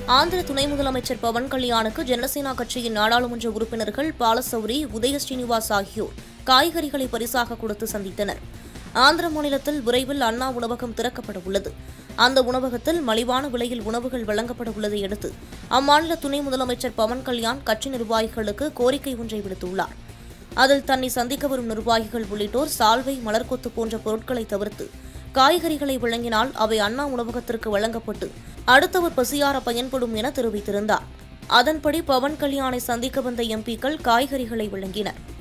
ஆந்திர துணை முதலமைச்சர் பவன் கல்யாணுக்கு ஜனசேனா கட்சியின் நாடாளுமன்ற உறுப்பினர்கள் பாலசௌரி உதய ஸ்ரீனிவாஸ் ஆகியோர் காய்கறிகளை பரிசாக கொடுத்து சந்தித்தனர் ஆந்திர மாநிலத்தில் விரைவில் அண்ணா உணவகம் திறக்கப்பட உள்ளது அந்த உணவகத்தில் மலிவான விலையில் உணவுகள் வழங்கப்பட உள்ளதை அடுத்து அம்மாநில துணை முதலமைச்சர் பவன் கல்யாண் கட்சி நிர்வாகிகளுக்கு கோரிக்கை ஒன்றை விடுத்துள்ளார் அதில் தன்னை சந்திக்க வரும் நிர்வாகிகள் உள்ளிட்டோர் சால்வை மலர்கொத்து போன்ற பொருட்களை தவிர்த்து காய்கறிகளை வழங்கினால் அவை அண்ணா உணவகத்திற்கு வழங்கப்பட்டு அடுத்தவர் பசியார பயன்படும் என தெரிவித்திருந்தார் அதன்படி பவன் கல்யாணை சந்திக்க வந்த எம்பிக்கள் காய்கறிகளை வழங்கினர்